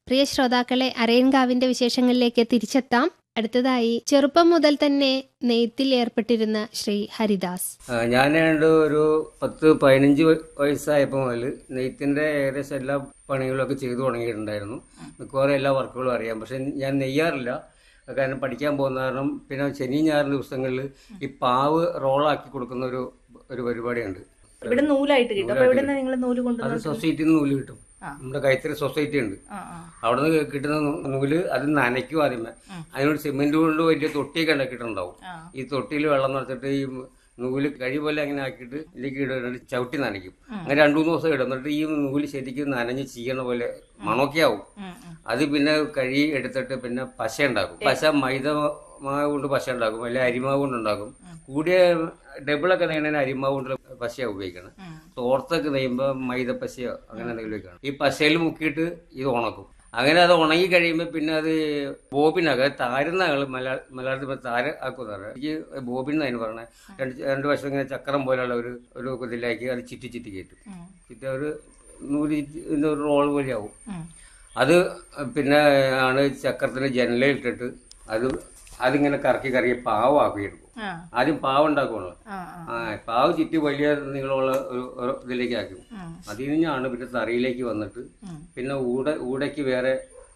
പ്രിയ ശ്രോതാക്കളെ അരയൻകാവിന്റെ വിശേഷങ്ങളിലേക്ക് തിരിച്ചെത്താം അടുത്തതായി ചെറുപ്പം മുതൽ തന്നെ നെയ്ത്തിൽ ഏർപ്പെട്ടിരുന്ന ശ്രീ ഹരിദാസ് ആ, ഞാൻ ഏതാണ്ട് ഒരു പത്ത് പതിനഞ്ച് വയ- വയസ്സായപ്പോൾ മുതൽ നെയ്ത്തിന്റെ ഏകദേശം എല്ലാ പണികളൊക്കെ ചെയ്തു തുടങ്ങിയിട്ടുണ്ടായിരുന്നു മിക്കവാറും എല്ലാ വർക്കുകളും അറിയാം പക്ഷെ ഞാൻ നെയ്യാറില്ല കാരണം പഠിക്കാൻ പോകുന്ന കാരണം പിന്നെ ശനി ഞായർ ദിവസങ്ങളിൽ ഈ പാവ് റോളാക്കി കൊടുക്കുന്ന ഒരു ഒരു പരിപാടിയുണ്ട് ഇവിടെ നൂലായിട്ട് കിട്ടും അപ്പൊ എവിടെ നിങ്ങൾ നൂല് അത് കൊണ്ടുവന്നത് സൊസൈറ്റിയിൽ നിന്ന് നൂല് കിട്ടും നമ്മുടെ കൈത്തറി സൊസൈറ്റി ഉണ്ട് ആ ആ അവിടെ നിന്ന് കിട്ടുന്ന നൂ- നൂല് അത് നനയ്ക്കും ആദ്യമേ അതിനോട് സിമെന്റ് കൊണ്ട് വലിയ തൊട്ടിയൊക്കെ ഉണ്ടാക്കിയിട്ടുണ്ടാവും ആ. ഈ തൊട്ടിയിൽ വെള്ളം നിറച്ചിട്ട് ഈ നൂല് കഴി പോലെ അങ്ങനെ ആക്കിയിട്ട് ഇതിലേക്ക് ഇടുന്നുണ്ട് ചവിട്ടി നനയ്ക്കും അങ്ങനെ രണ്ടു മൂന്ന് ദിവസം ഇടും എന്നിട്ട് ഈ നൂല് ശരിക്കും നനഞ്ഞ് ചെയ്യണ പോലെ മണമൊക്കെ ആവും ഉം, ഉം. അത് പിന്നെ കഴി എടുത്തിട്ട് പിന്നെ പശ ഉണ്ടാക്കും പശ മൈദ മാവ് കൊണ്ട് പശ ഉണ്ടാക്കും അല്ലെ അരിമാവ് കൊണ്ട് ഉണ്ടാക്കും കൂടിയ ഡബിളൊക്കെ നെയ്യണതിന് അരിമാവ് കൊണ്ട് പശയാണ് ഉപയോഗിക്കണം തോർത്തൊക്കെ നെയ്യുമ്പോൾ മൈദ പശയോ അങ്ങനെ എന്തെങ്കിലുമൊക്കെയാണ് ഈ പശയിൽ മുക്കിയിട്ട് ഇത് ഉണക്കും അങ്ങനെ അത് ഉണങ്ങി കഴിയുമ്പോൾ പിന്നെ അത് ബോബിനകം താരുന്ന ആള് മലയാള മലയാളത്തിൽ പറയും താര ആക്കുന്നതാണ് എനിക്ക് ബോബിൻ എന്നതിന് പറഞ്ഞത് രണ്ട് രണ്ട് വശം ഇങ്ങനെ ചക്രം പോലെയുള്ള ഒരു ഒരു ഇതിലേക്ക് അത് ചിറ്റി ചിറ്റി കയറ്റും ചിറ്റി ഒരു നൂല് ചുറ്റി ഇതിന്റെ ഒരു റോൾ പോലെയാവും ഉം. അത് പിന്നെ ആണ് ചക്രത്തിന് ജനലിട്ടിട്ട് അത് അതിങ്ങനെ കറക്കി കറക്കി പാവമാക്കി എടുക്കും ആ ആദ്യം പാവ ഉണ്ടാക്കുള്ളൂ ആ ആ ആ പാവ് ചുറ്റി വലിയ നീളമുള്ള ഒരു ഒരു ഇതിലേക്ക് ആക്കും ഉം. അതിൽ നിന്നാണ് പിന്നെ തറയിലേക്ക് വന്നിട്ട് ഉം. പിന്നെ ഊട ഊടയ്ക്ക് വേറെ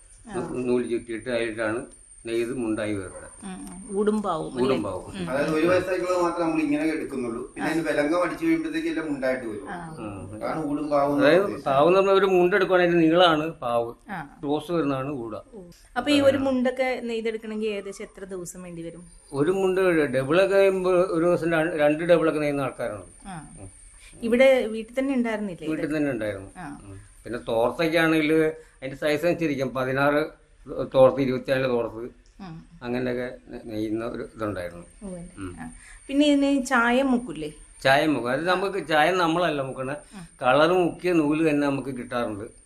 നൂല് ചുറ്റിയിട്ട് അതിലിട്ടാണ് നെയ്ത് മുണ്ടായി വരുന്നത് ഉം, ഉം. ഊടുമ്പാവും അല്ലേ? ഊടും പാവും അതായത് ഒരു വയസ്സായിട്ടുള്ളത് മാത്രം നമ്മൾ ഇങ്ങനെ എടുക്കുന്നുള്ളൂ പിന്നെ അതിന് വിലങ്ക പഠിച്ചു കഴിയുമ്പോഴത്തേക്ക് എല്ലാം ഉണ്ടായിട്ട് വരും ഉം. അതാണ് ഊടും പാവും അതായത് പാവ് എന്ന് പറഞ്ഞാൽ ഒരു മുണ്ടെടുക്കുകയാണെങ്കിൽ നീളമാണ് പാവ് ആ ക്ലോസ് വരുന്നതാണ് ഊട അപ്പൊ ഈ ഒരു മുണ്ടൊക്കെ നെയ്തെടുക്കണമെങ്കിൽ ഏകദേശം എത്ര ദിവസം വേണ്ടി വരും ഒരു മുണ്ട് ഡബിളൊക്കെ കഴിയുമ്പോൾ ഒരു ദിവസം രണ്ട് രണ്ട് ഡബിളൊക്കെ നെയ്യുന്ന ആൾക്കാരാണ് ആ ഇവിടെ വീട്ടിൽ തന്നെ ഉണ്ടായിരുന്നില്ലേ ഇത്? വീട്ടിൽ തന്നെ ഉണ്ടായിരുന്നു ആ. ഉം. പിന്നെ തോർത്തൊക്കെ ആണെങ്കിൽ അതിന്റെ സൈസ് അനുസരിക്കും പതിനാറ് തോർത്ത് ഇരുപത്തിനാല് തോർത്ത് ഉം. അങ്ങനെയൊക്കെ നെ- നെയ്യുന്ന ഒരു ഇതുണ്ടായിരുന്നു ഓ, അല്ലേ? ആ. പിന്നെ ഇതിന് ചായ മുക്കൂലേ ചായ മുക്കും അത് നമുക്ക് ചായ നമ്മളല്ല മുക്കണ കളർ മുക്കിയ നൂല് തന്നെ നമുക്ക് കിട്ടാറുണ്ട്